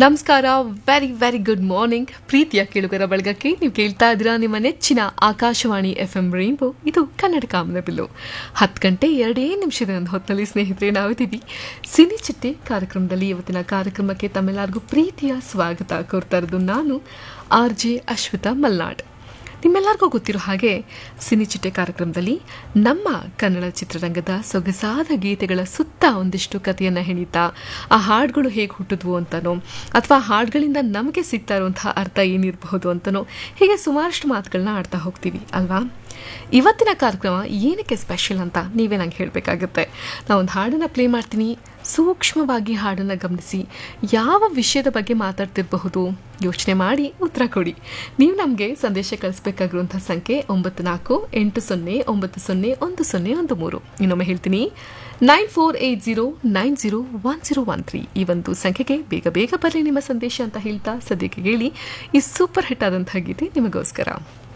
ನಮಸ್ಕಾರ very very good morning ಪ್ರೀತಿಯ ಕೇಳುಗರ ಬಳಗಕ್ಕೆ ನೀವು ಕೇಳ್ತಾ ಇದ್ದೀರಾ ನಿಮ್ಮ ನೆಚ್ಚಿನ ಆಕಾಶವಾಣಿ ಎಫ್ ಎಂ ರೈನ್ಬೋ ಇದು ಕನ್ನಡ ಕಾಮನಬಿಲ್ಲು ಹತ್ತು ಗಂಟೆ ಎರಡೇ ನಿಮಿಷದ ಒಂದು ಹೊತ್ತಿನಲ್ಲಿ ಸ್ನೇಹಿತರೆ ನಾವಿದ್ದೀವಿ ಸಿನಿ ಚಿಟ್ಟೆ ಕಾರ್ಯಕ್ರಮದಲ್ಲಿ ಇವತ್ತಿನ ಕಾರ್ಯಕ್ರಮಕ್ಕೆ ತಮ್ಮೆಲ್ಲರಿಗೂ ಪ್ರೀತಿಯ ಸ್ವಾಗತ ಕೋರ್ತಾ ಇರೋದು ನಾನು ಆರ್ ಜೆ ಅಶ್ವಿತಾ ಮಲ್ನಾಡ್ ನಿಮ್ಮೆಲ್ಲರಿಗೂ ಗೊತ್ತಿರೋ ಹಾಗೆ ಸಿನಿಚಿಟ್ಟೆ ಕಾರ್ಯಕ್ರಮದಲ್ಲಿ ನಮ್ಮ ಕನ್ನಡ ಚಿತ್ರರಂಗದ ಸೊಗಸಾದ ಗೀತೆಗಳ ಸುತ್ತ ಒಂದಿಷ್ಟು ಕಥೆಯನ್ನು ಹೆಣಿತಾ ಆ ಹಾಡುಗಳು ಹೇಗೆ ಹುಟ್ಟಿದ್ವು ಅಂತನೋ ಅಥವಾ ಹಾಡುಗಳಿಂದ ನಮಗೆ ಸಿಗ್ತಾ ಇರುವಂತಹ ಅರ್ಥ ಏನಿರಬಹುದು ಅಂತನೋ ಹೀಗೆ ಸುಮಾರಷ್ಟು ಮಾತುಗಳನ್ನ ಆಡ್ತಾ ಹೋಗ್ತೀವಿ ಅಲ್ವಾ ಇವತ್ತಿನ ಕಾರ್ಯಕ್ರಮ ಏನಕ್ಕೆ ಸ್ಪೆಷಲ್ ಅಂತ ನೀವೇ ನಂಗೆ ಹೇಳಬೇಕಾಗುತ್ತೆ ನಾ ಒಂದು ಹಾಡನ್ನು ಪ್ಲೇ ಮಾಡ್ತೀನಿ ಸೂಕ್ಷ್ಮವಾಗಿ ಹಾಡನ್ನು ಗಮನಿಸಿ ಯಾವ ವಿಷಯದ ಬಗ್ಗೆ ಮಾತಾಡ್ತಿರಬಹುದು ಯೋಚನೆ ಮಾಡಿ ಉತ್ತರ ಕೊಡಿ ನೀವು ನಮಗೆ ಸಂದೇಶ ಕಳಿಸ್ಬೇಕಾಗಿರುವಂಥ ಸಂಖ್ಯೆ ಒಂಬತ್ತು ನಾಲ್ಕು ಎಂಟು ಸೊನ್ನೆ ಒಂಬತ್ತು ಸೊನ್ನೆ ಒಂದು ಸೊನ್ನೆ ಒಂದು ಮೂರು ಇನ್ನೊಮ್ಮೆ ಹೇಳ್ತೀನಿ nine four eight zero nine zero one zero one three ಈ ಒಂದು ಸಂಖ್ಯೆಗೆ ಬೇಗ ಬೇಗ ಬರಲಿ ನಿಮ್ಮ ಸಂದೇಶ ಅಂತ ಹೇಳ್ತಾ ಸದ್ಯಕ್ಕೆ ಹೇಳಿ ಈ ಸೂಪರ್ ಹಿಟ್ ಆದಂತಹ ಗೀತೆ ನಿಮಗೋಸ್ಕರ